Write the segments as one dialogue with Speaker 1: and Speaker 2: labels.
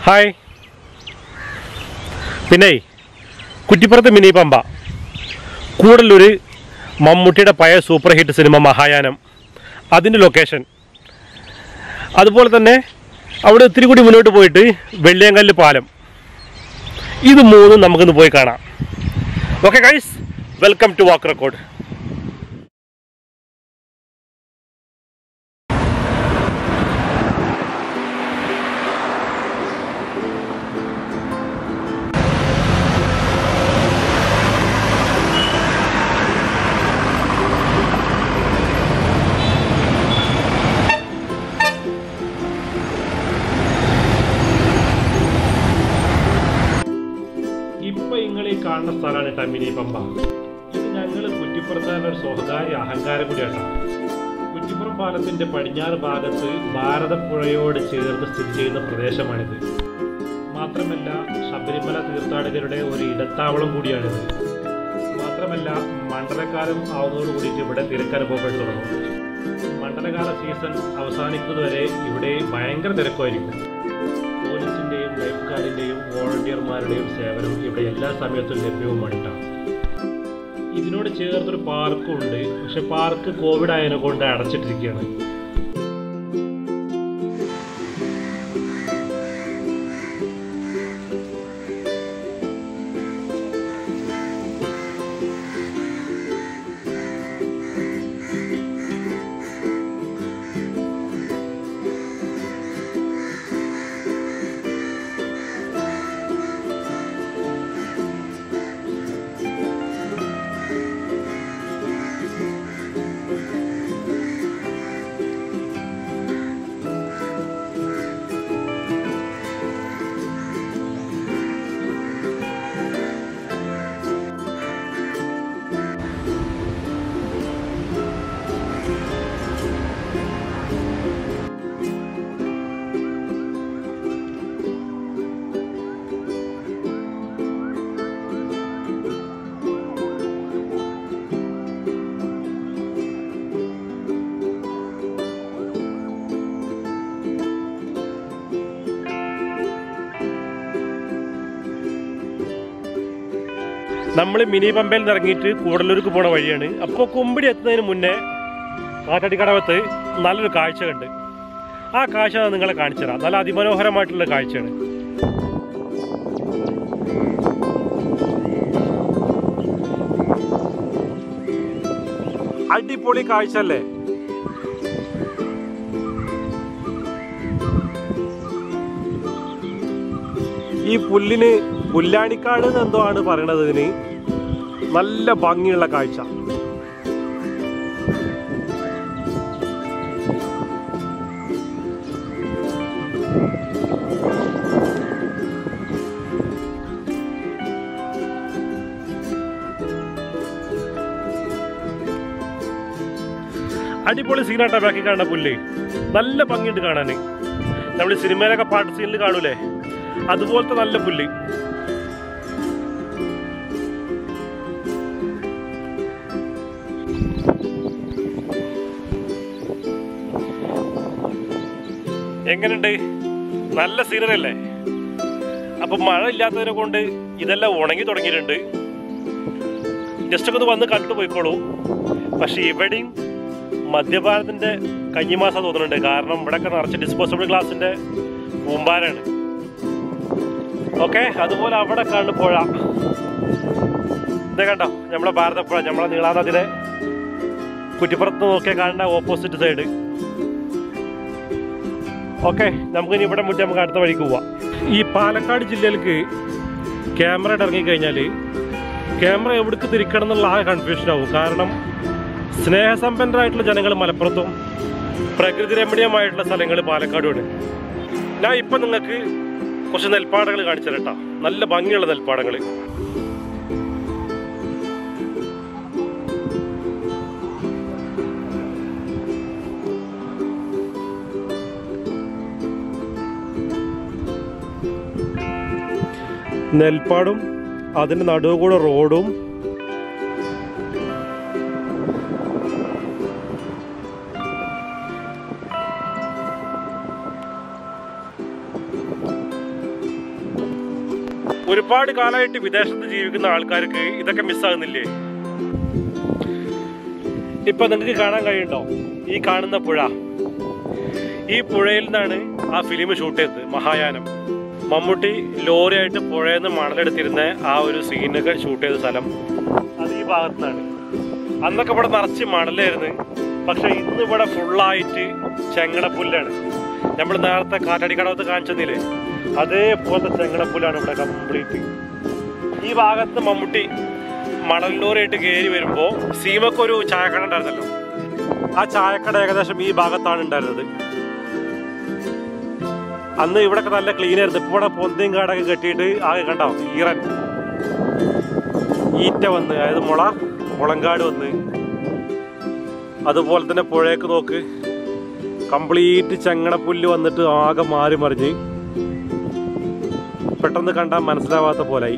Speaker 1: Hi പിന്നെ കുറ്റിപ്പുറത്ത് mini Pamba Koodallur മമ്മൂട്ടിയുടെ പഴയ സൂപ്പർ ഹിറ്റ് സിനിമ മഹായാനം അതിൻ്റെ ലൊക്കേഷൻ അതുപോലെ തന്നെ അവിടെ ഒത്തിരി കൂടി മുന്നോട്ട് പോയിട്ട് വെള്ളിയങ്കല്ല് പാലം ഇത് മൂന്നും നമുക്കിന്ന് പോയി കാണാം okay guys welcome to walk record ഇപ്പൊ നിങ്ങൾ ഈ കാണുന്ന സ്ഥലമാണ് കേട്ടോ മിനി പമ്പ ഇത് ഞങ്ങൾ കുറ്റിപ്പുറത്താരുടെ ഒരു സ്വകാര്യ അഹങ്കാരം കൂടിയാണ് കുറ്റിപ്പുറം പാലത്തിന്റെ പടിഞ്ഞാറ് ഭാഗത്ത് ഭാരതപ്പുഴയോട് ചേർന്ന് സ്ഥിതി ചെയ്യുന്ന പ്രദേശമാണിത് മാത്രമല്ല ശബരിമല തീർത്ഥാടകരുടെ ഒരു ഇടത്താവളം കൂടിയാണിത് മാത്രമല്ല മണ്ഡലക്കാലം ആവുന്നതോട് കൂടിയിട്ട് ഇവിടെ തിരക്കനുഭവപ്പെട്ടു തുടങ്ങും മണ്ഡലകാല സീസൺ അവസാനിക്കുന്നത് വരെ ഇവിടെ ഭയങ്കര തിരക്കുമായിരിക്കും പോലീസിന്റെയും ലൈഫ് ഗാർഡിന്റെയും വോളണ്ടിയർമാരുടെയും സേവനം ഇവിടെ എല്ലാ സമയത്തും ലഭ്യവുമാണ് ട്ടോ. ഇതിനോട് ചേർത്തൊരു പാർക്കും ഉണ്ട് പക്ഷെ പാർക്ക് കോവിഡ് ആയതിനെ കൊണ്ട് അടച്ചിട്ടിരിക്കുകയാണ് നമ്മൾ മിനി പമ്പയിൽ നിന്ന് ഇറങ്ങിയിട്ട് കൂടല്ലൂർക്ക് പോണ വഴിയാണ് അപ്പോൾ കുമ്പിടി എത്തുന്നതിന് മുന്നേ കാറ്റാടിക്കടവത്ത് നല്ലൊരു കാഴ്ച കണ്ട് ആ കാഴ്ച ഞാൻ നിങ്ങളെ കാണിച്ചു തരാം നല്ല അതിമനോഹരമായിട്ടുള്ള കാഴ്ചയാണ് അടിപൊളി കാഴ്ച അല്ലേ ഈ പുല്ലിന് പുല്ലാണിക്കാട് എന്ന് എന്തോ ആണ് പറയണത് ഇതിന് നല്ല ഭംഗിയുള്ള കാഴ്ച അടിപൊളി സീനാട്ടാ ബാക്കി കാണുന്ന പുല്ല് നല്ല ഭംഗിയുണ്ട് കാണാന് നമ്മൾ സിനിമയിലൊക്കെ പാട്ട് സീനിൽ കാണൂലേ അതുപോലത്തെ നല്ല പുല്ല് എങ്ങനെയുണ്ട് നല്ല സീനറി അല്ലേ അപ്പൊ മഴ ഇല്ലാത്തതിനെ കൊണ്ട് ഇതെല്ലാം ഉണങ്ങി തുടങ്ങിയിട്ടുണ്ട് ജസ്റ്റ് ഒക്കെ ഒന്ന് വന്ന് കണ്ടു പോയിക്കോളൂ പക്ഷെ ഇവിടെയും മധ്യഭാരതത്തിന്റെ കഞ്ഞിമാസം തോന്നുന്നുണ്ട് കാരണം ഇവിടെയൊക്കെ നിറച്ച് ഡിസ്പോസിബിൾ ഗ്ലാസിന്റെ കൂമ്പാരാണ് ഓക്കെ അതുപോലെ അവിടെ കാണുന്ന പുഴ ഇത് കണ്ടോ നമ്മളെ ഭാരതപ്പുഴ നമ്മളെ നീളാനദിനെ കുറ്റിപ്പുറത്ത് നോക്കിയാൽ കാണുന്ന ഓപ്പോസിറ്റ് സൈഡ് ഓക്കെ നമുക്ക് ഇനി ഇവിടെ മുന്നേ നമുക്ക് അടുത്ത വഴിക്ക് പോവാം ഈ പാലക്കാട് ജില്ലയിലേക്ക് ക്യാമറ ഇറങ്ങിക്കഴിഞ്ഞാൽ ക്യാമറ എവിടേക്ക് തിരിക്കണം എന്നുള്ള ആ കൺഫ്യൂഷൻ ആവും കാരണം സ്നേഹസമ്പന്നരായിട്ടുള്ള ജനങ്ങൾ മലപ്പുറത്തും പ്രകൃതി രമണീയമായിട്ടുള്ള സ്ഥലങ്ങൾ പാലക്കാടുമാണ് ഞാൻ ഇപ്പം നിങ്ങൾക്ക് കുറച്ച് നെൽപ്പാടങ്ങൾ കാണിച്ചു തരട്ടാ നല്ല ഭംഗിയുള്ള നെൽപ്പാടങ്ങൾ നെൽപ്പാടും അതിൻ്റെ നടുവ് കൂടെ റോഡും ഒരുപാട് കാലമായിട്ട് വിദേശത്ത് ജീവിക്കുന്ന ആൾക്കാർക്ക് ഇതൊക്കെ മിസ്സാകുന്നില്ലേ ഇപ്പൊ നിങ്ങൾക്ക് കാണാൻ കഴിയുണ്ടോ ഈ കാണുന്ന പുഴ ഈ പുഴയിൽ നിന്നാണ് ആ ഫിലിം ഷൂട്ട് ചെയ്തത് മഹായാനം മമ്മൂട്ടി ലോറിയായിട്ട് പുഴയിൽ നിന്ന് മണലെടുത്തിരുന്ന ആ ഒരു സീനൊക്കെ ഷൂട്ട് ചെയ്ത സ്ഥലം അത് ഈ ഭാഗത്തു നിന്നാണ് അന്നൊക്കെ ഇവിടെ നിറച്ച് മണലായിരുന്നു പക്ഷെ ഇന്ന് ഇവിടെ ഫുള്ളായിട്ട് ചെങ്ങടപ്പുല്ലാണ് നമ്മൾ നേരത്തെ കാറ്റടിക്കടവത്ത് കാണിച്ചെന്നില്ലേ അതേപോലത്തെ ചെങ്ങടപ്പുല്ലാണ് ഇവിടെ കംപ്ലീറ്റ് ഈ ഭാഗത്ത് മമ്മൂട്ടി മണൽ ലോറിയായിട്ട് കയറി വരുമ്പോൾ സീമക്കൊരു ചായക്കട ഉണ്ടായിരുന്നല്ലോ ആ ചായക്കട ഏകദേശം ഈ ഭാഗത്താണ് ഉണ്ടായിരുന്നത് അന്ന് ഇവിടെയൊക്കെ നല്ല ക്ലീൻ ആയിരുന്നു ഇപ്പൊ ഇവിടെ പൊന്തയും കാടൊക്കെ കെട്ടിയിട്ട് ആകെ കണ്ടോ ഈറൻ ഈറ്റ വന്ന് അതായത് മുള മുളങ്കാട് വന്ന് അതുപോലെ തന്നെ പുഴയൊക്കെ നോക്ക് കംപ്ലീറ്റ് ചെങ്ങണപ്പുല്ല് വന്നിട്ട് ആകെ മാറി മറിഞ്ഞ് പെട്ടെന്ന് കണ്ടാൽ മനസ്സിലാവാത്ത പോലായി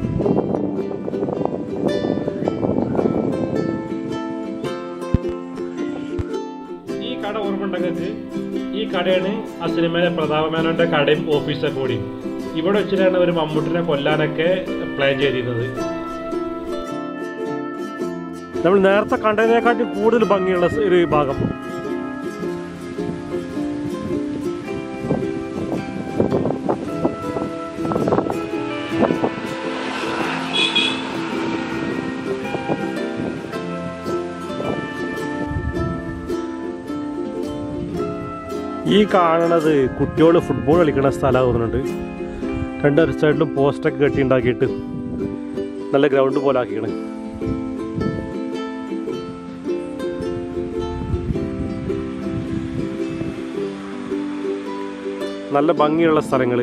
Speaker 1: ഈ കട ഓർമ്മയുണ്ടെങ്കിൽ ഈ കടയാണ് ആ സിനിമയിലെ പ്രതാപമേനോന്റെ കടയും ഓഫീസൊക്കെ കൂടി ഇവിടെ വെച്ചിട്ടാണ് ഒരു മമ്മൂട്ടിനെ കൊല്ലാനൊക്കെ പ്ലാൻ ചെയ്തിരുന്നത് നമ്മൾ നേരത്തെ കണ്ടതിനെക്കാട്ടി കൂടുതൽ ഭംഗിയുള്ള ഒരു ഭാഗം ഈ കാണണത് കുട്ടികൾ ഫുട്ബോൾ കളിക്കുന്ന സ്ഥലമാണ് തോന്നുന്നുണ്ട് രണ്ട് സൈഡിലും പോസ്റ്റൊക്കെ കെട്ടി ഉണ്ടാക്കിയിട്ട് നല്ല ഗ്രൗണ്ട് പോലെ ആക്കിയാണ് നല്ല ഭംഗിയുള്ള സ്ഥലങ്ങൾ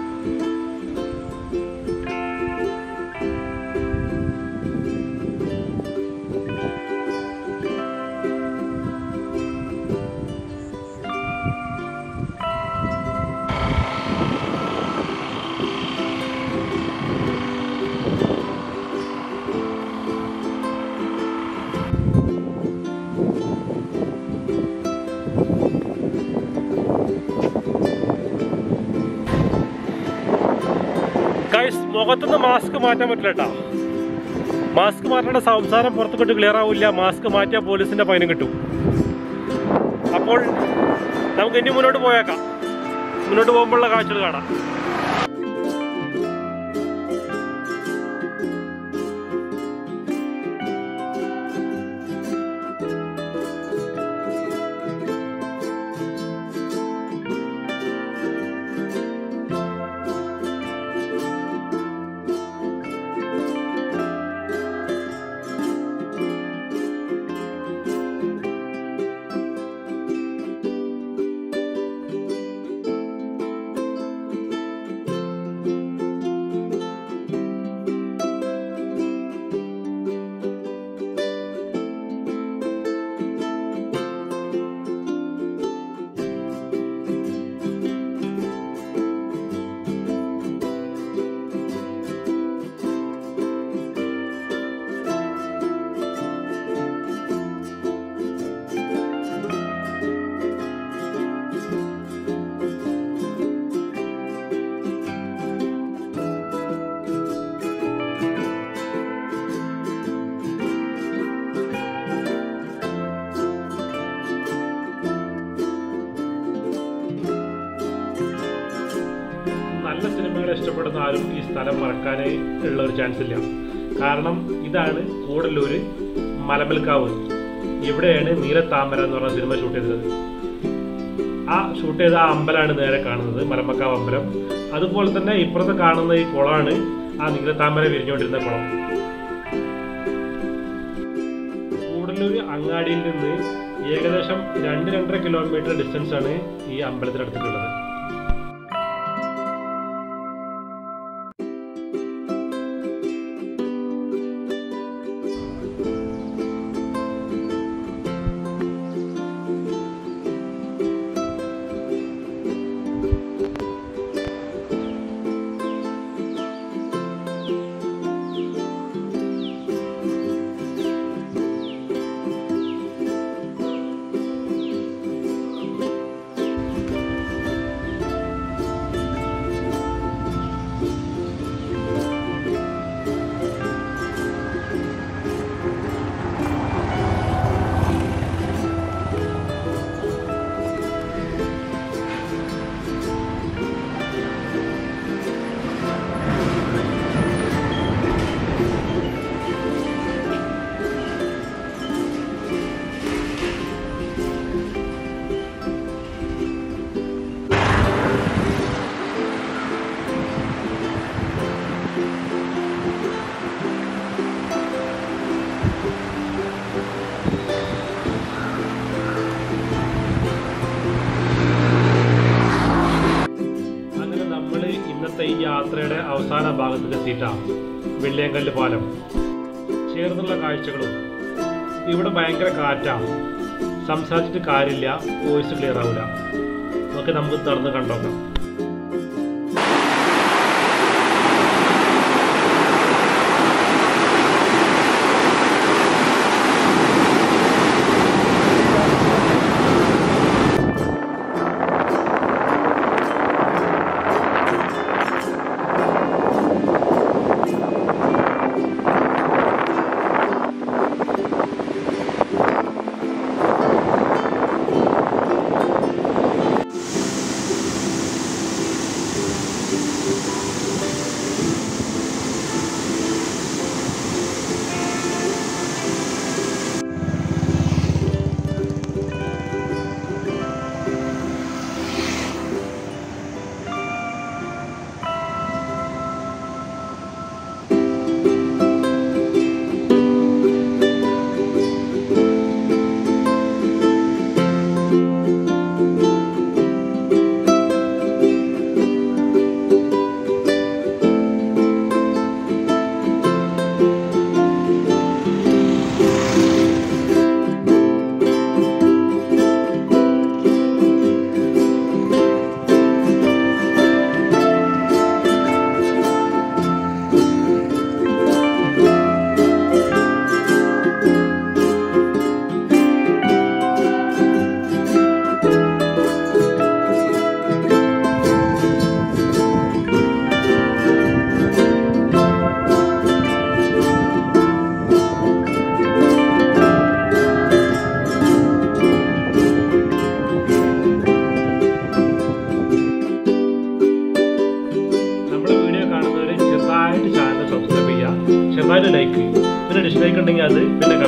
Speaker 1: ഗൈസ് മുഖത്തുനിന്ന് മാസ്ക് മാറ്റാൻ പറ്റില്ല കേട്ടോ മാസ്ക് മാറ്റേണ്ട സംസാരം പുറത്തുകൊണ്ട് ക്ലിയർ ആവില്ല മാസ്ക് മാറ്റിയാൽ പോലീസിന്റെ ഫൈനും കിട്ടും അപ്പോൾ നമുക്ക് ഇനി മുന്നോട്ട് പോയേക്കാം മുന്നോട്ട് പോകുമ്പോഴുള്ള കാഴ്ചകൾ കാണാം നല്ല സിനിമകൾ ഇഷ്ടപ്പെടുന്ന ആരും ഈ സ്ഥലം മറക്കാൻ ഉള്ള ഒരു ചാൻസ് ഇല്ല കാരണം ഇതാണ് കൂടല്ലൂര് മലമൽക്കാവ് ഇവിടെയാണ് നീലത്താമര എന്ന് പറഞ്ഞ സിനിമ ഷൂട്ട് ചെയ്തത് ആ ഷൂട്ട് ചെയ്ത ആ അമ്പലമാണ് നേരെ കാണുന്നത് മലമക്കാവ് അമ്പലം അതുപോലെ തന്നെ ഇപ്പുറത്ത് കാണുന്ന ഈ കുളമാണ് ആ നീലത്താമര വിരിഞ്ഞുകൊണ്ടിരുന്ന കുളം കൂടല്ലൂർ അങ്ങാടിയിൽ നിന്ന് ഏകദേശം രണ്ട് രണ്ടര കിലോമീറ്റർ ഡിസ്റ്റൻസ് ആണ് ഈ അമ്പലത്തിനടുത്തുള്ളത് ഇന്നത്തെ ഈ യാത്രയുടെ അവസാന ഭാഗത്തിൽ എത്തിയിട്ടാണ് വെള്ളിയങ്കല്ല് പാലം ചേർന്നുള്ള കാഴ്ചകളും ഇവിടെ ഭയങ്കര കാറ്റാണ് സംസാരിച്ചിട്ട് കാര്യമില്ല വോയിസ് ക്ലിയർ ആവില്ല ഒക്കെ നമുക്ക് നടന്ന് കണ്ടോക്കാം നമ്മുടെ വീഡിയോ കാണുന്നവർ ചെറുതായിട്ട് ചാനൽ സബ്സ്ക്രൈബ് ചെയ്യുക ചെറുതായിട്ട് ലൈക്ക് പിന്നെ ഡിസ്ലൈക്ക് ഉണ്ടെങ്കിൽ അത് പിന്നെ